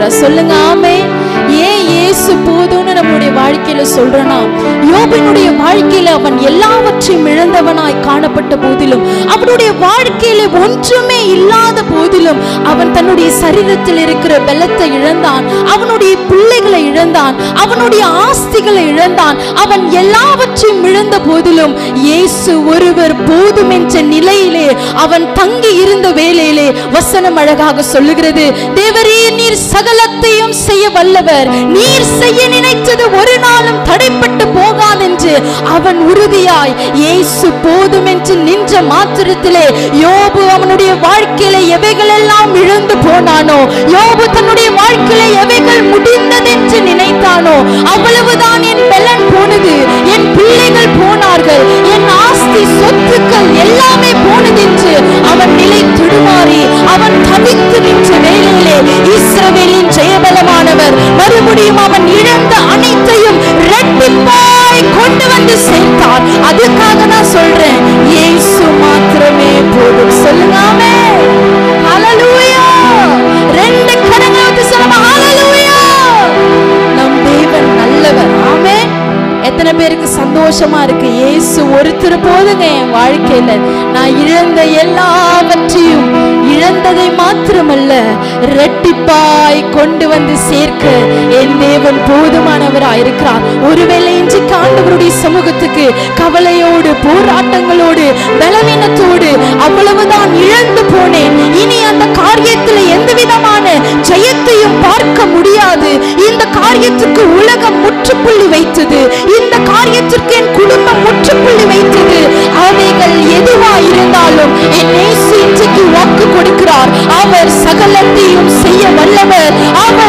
இருக்கிறார் சொல்லுங்க ஆமே ஏன் இயேசு போதும்னு நம்முடைய வாழ்க்கையில சொல்றோம்னா யோபினுடைய வாழ்க்கையில அவன் எல்லாவற்றையும் இழந்தவனாய் காணப்பட்ட போதிலும் அவனுடைய வாழ்க்கையில ஒன்றுமே இல்லாத போதிலும் அவன் தன்னுடைய சரீரத்தில் இருக்கிற பலத்தை இழந்தான் அவனுடைய பிள்ளைகளை இழந்தான் அவனுடைய ஆஸ்திகளை இழந்தான் அவன் எல்லாவற்றையும் இழந்த போதிலும் இயேசு ஒருவர் போதும் என்ற நிலையிலே அவன் தங்கி இருந்த வேளையிலே வசனம் அழகாக சொல்லுகிறது தேவரே நீர் சகலத்தையும் செய்ய வல்லவர் நீர் செய்ய நினைத்தது ஒரு நாளும் தடைப்பட்டு போகாதென்று அவன் உறுதியாய் இயேசு போதும் என்று நின்ற மாத்திரத்திலே யோபு அவனுடைய வாழ்க்கையில எவைகள் எல்லாம் இழந்து போனானோ யோபு தன்னுடைய வாழ்க்கையில எவைகள் முடிந்ததென்று நினைத்தானோ அவ்வளவுதான் என் பலன் போனது என் பிள்ளைகள் போனார்கள் என் ஆஸ்தி சொத்துக்கள் எல்லாமே போனதென்று அவன் நிலை துடுமாறி அவன் தவித்து நின்ற வேளையிலே இஸ்ரவேலின் ஜெயபலமானவர் மறுபடியும் அவன் இழந்த அனைத்தையும் ரெட்டிப்பாய் கொண்டு வந்து சேர்த்தார் அதுக்காக நான் சொல்றேன் இயேசு மாத்திரமே போதும் சொல்லுங்க ஆமென். ஹalleluya ரெண்டு கரங்களை ஊத்தி சொல்லுங்க ஹalleluya நம் தேவன் நல்லவர் ஆமென் எத்தனை பேருக்கு சந்தோஷமா இருக்கு இயேசு ஒருத்தர் போதுங்க என் வாழ்க்கையில நான் இழந்த எல்லாவற்றையும் இழந்ததை மாத்திரமல்ல ரெட்டிப்பாய் கொண்டு வந்து சேர்க்க என் தேவன் போதுமானவராய் இருக்கிறார் ஒருவேளை இன்றைக்கு ஆண்டவருடைய சமூகத்துக்கு கவலையோடு போராட்டங்களோடு பலவீனத்தோடு அவ்வளவுதான் இழந்து போனேன் இனி அந்த காரியத்தில் எந்த விதமான ஜெயத்தையும் பார்க்க முடியாது இந்த காரியத்துக்கு உலகம் முற்றுப்புள்ளி வைத்தது இந்த காரியத்திற்கு என் குடும்பம் முற்றுப்புள்ளி வைத்தது அவைகள் எதுவா இருந்தாலும் என் இயேசு இன்றைக்கு வாக்கு கொடுக்கிறார் அவர் சகலத்தையும் செய்ய வல்லவர் அவர்